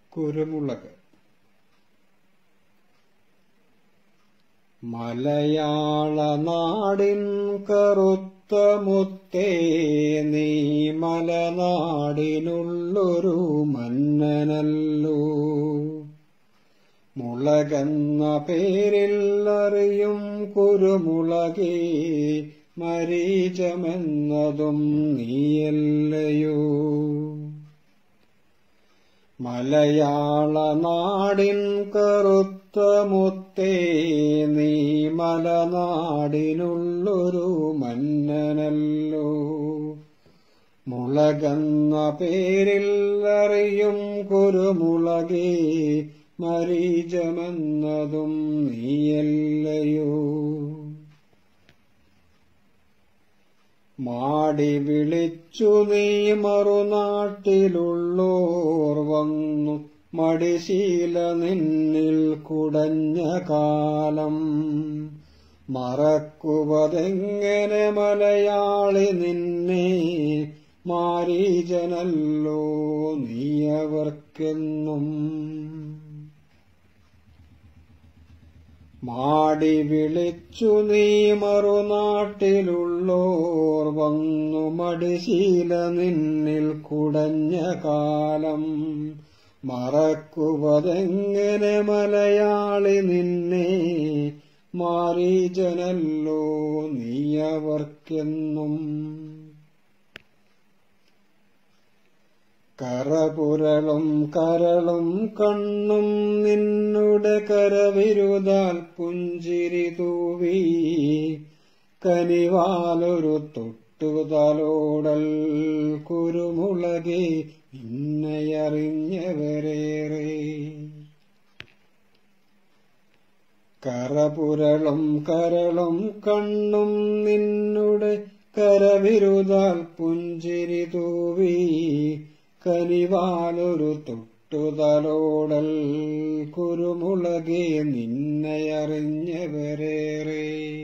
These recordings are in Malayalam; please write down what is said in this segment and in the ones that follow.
കുരുമുളക് മലയാള നാടിൻ കറുത്ത മുത്തേ നീ മലനാടിനുള്ളൊരു മന്നനല്ലോ മുളകെന്ന പേരിൽ അറിയും കുരുമുളകേ മരീചമെന്നതും നീയല്ലയോ മലയാള നാടിൻ കറുത്ത മുത്തേ നീ മലനാടിനുള്ളൊരു മന്നനല്ലോ മുളകെന്ന പേരിൽ അറിയും കുരുമുളകേ മരീചമെന്നതും നീയല്ലയോ മാടി വിളിച്ചു നീ മറുനാട്ടിലുള്ളോർ വന്നു മടിശീല നിന്നിൽ കുടഞ്ഞ കാലം മറക്കുവതെങ്ങനെ മലയാളി നിന്നെ മാരീജനല്ലോ നീയവർക്കെന്നും മാടി വിളിച്ചു നീ മറുനാട്ടിലുള്ളോർ വന്നു മടിശീല നിന്നിൽ കുടഞ്ഞ കാലം മറക്കുവതെങ്ങനെ മലയാളി നിന്നെ മാരീജനല്ലോ നീയവർക്കെന്നും കറപുരളും കരളും കണ്ണും നിന്നുടെ കരവിരുതാൽ പുഞ്ചിരി തൂവി കനിവാലൊരു തൊട്ടുതലോടൽ കുരുമുളകെ നിന്നെയറിഞ്ഞവരേറെ കറപുരളും കരളും കണ്ണും നിന്നുടെ കരവിരുതാൽ പുഞ്ചിരി തൂവി കനിവാലൊരു തൊട്ടുതലോടൽ കുരുമുളകെ നിന്നെയറിഞ്ഞവരേറെ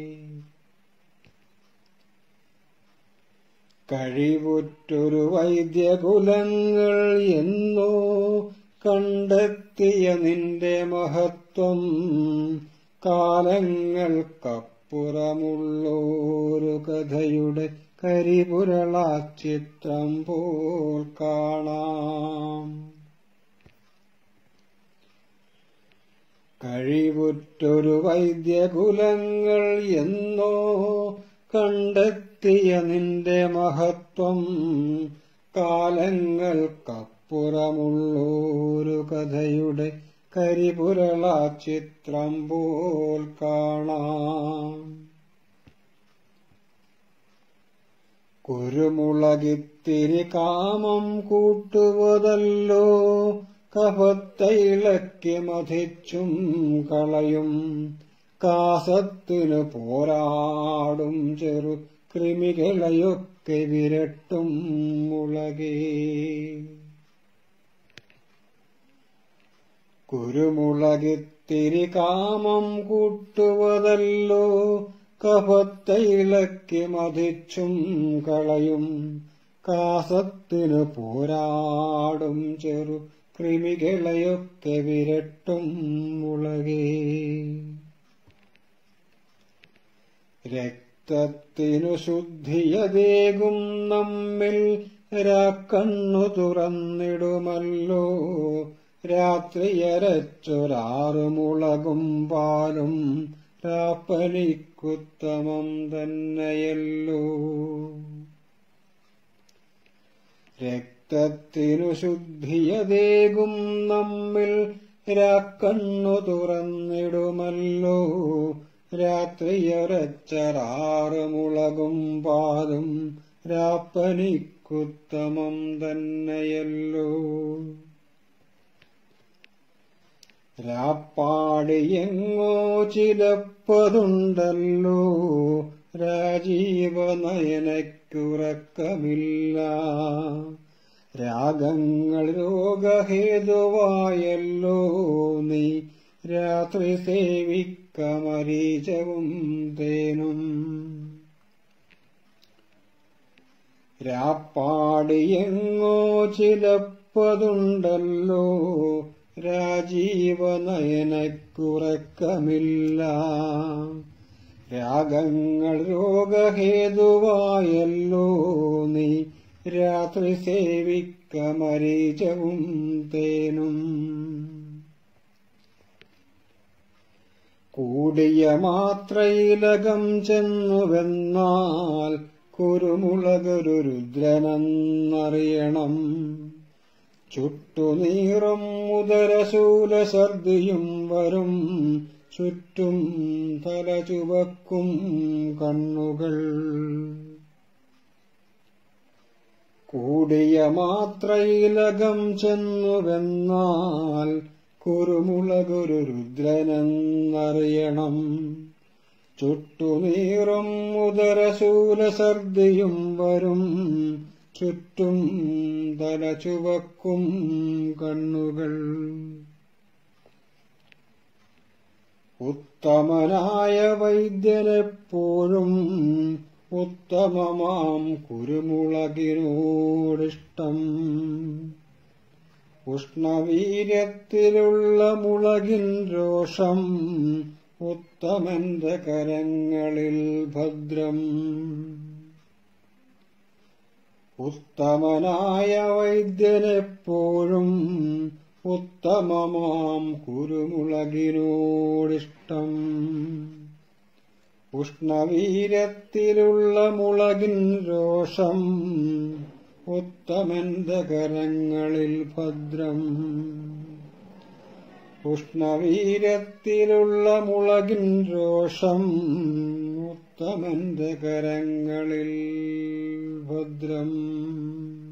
കഴിവുറ്റൊരു വൈദ്യകുലങ്ങൾ എന്നോ കണ്ടെത്തിയ നിന്റെ മഹത്വം കാലങ്ങൾക്കപ്പുറമുള്ളൊരു കഥയുടെ കരിപുരളാ ചിത്രം പോൽ കാണാം കഴിവുറ്റൊരു വൈദ്യകുലങ്ങൾ എന്നോ കണ്ടെത്തിയ നിന്റെ മഹത്വം കാലങ്ങൾക്കപ്പുറമുള്ളൊരു കഥയുടെ കരിപുരളാ ചിത്രം പോൽ കാണാം കുരുമുളകിത്തിരി കാമം കൂട്ടുവതല്ലോ കപത്തയിളക്കി മതിച്ചും കളയും കാസത്തിനു പോരാടും ചെറു കൃമികളെയൊക്കെ വിരട്ടും മുളകേ കുരുമുളകിത്തിരി കാമം കൂട്ടുവതല്ലോ കപത്തയിളക്കി മതിച്ചും കളയും കാസത്തിനു പോരാടും ചെറു കൃമികളെയൊക്കെ വിരട്ടും മുളകേ രക്തത്തിനു ശുദ്ധിയതേകും നമ്മിൽ രാക്കണ്ണു തുറന്നിടുമല്ലോ രാത്രിയരച്ചൊരാറുമുളകും പാലും രാപ്പനിക്കുത്തമം തന്നെയല്ലോ രക്തത്തിനു ശുദ്ധിയതേകും നമ്മിൽ രാക്കണ്ണു തുറന്നിടുമല്ലോ രാത്രിയറച്ചറാറുമുളകും പാലും രാപ്പനിക്കുത്തമം തന്നെയല്ലോ രാപ്പാടിയെങ്ങോ ചിലപ്പതുണ്ടല്ലോ രാജീവ നയനയ്ക്കുറക്കമില്ല രാഗങ്ങൾ രോഗഹേതുവായല്ലോ നീ രാത്രി സേവിക്കമരീചവും തേനും രാപ്പാടിയെങ്ങോ ചിലപ്പതുണ്ടല്ലോ രാജീവനയനക്കുറക്കമില്ല രാഗങ്ങൾ രോഗഹേതുവായല്ലോ നീ രാത്രി സേവിക്ക മരീചവും തേനും കൂടിയ മാത്രയിലകം ചെന്നുവെന്നാൽ കുരുമുളകൊരു രുദ്രനെന്നറിയണം ചുട്ടുനീറും ഉദരശൂലശർദിയും വരും ചുറ്റും തല ചുവക്കും കണ്ണുകൾ കൂടിയ മാത്രയിലകം ചെന്നുവെന്നാൽ കുരുമുളകൊരു രുദ്രനെന്നറിയണം ചുട്ടുനീറും ഉദരശൂലശർദിയും വരും ചുറ്റും തല ചുവക്കും കണ്ണുകൾ ഉത്തമനായ വൈദ്യനെപ്പോഴും ഉത്തമമാം കുരുമുളകിനോടിഷ്ടം ഉഷ്ണവീര്യത്തിലുള്ള മുളകിൻ രോഷം ഉത്തമന്റെ കരങ്ങളിൽ ഭദ്രം ഉത്തമനായ വൈദ്യനെപ്പോഴും ഉത്തമമാം കുരുമുളകിനോടിഷ്ടം ഉഷ്ണവീര്യത്തിലുള്ള മുളകിൻ രോഷം ഉത്തമന്റെ കരങ്ങളിൽ ഭദ്രം ഉഷ്ണവീര്യത്തിലുള്ള മുളകിൻ രോഷം ഉത്തമന്റെ കരങ്ങളിൽ ഭദ്രം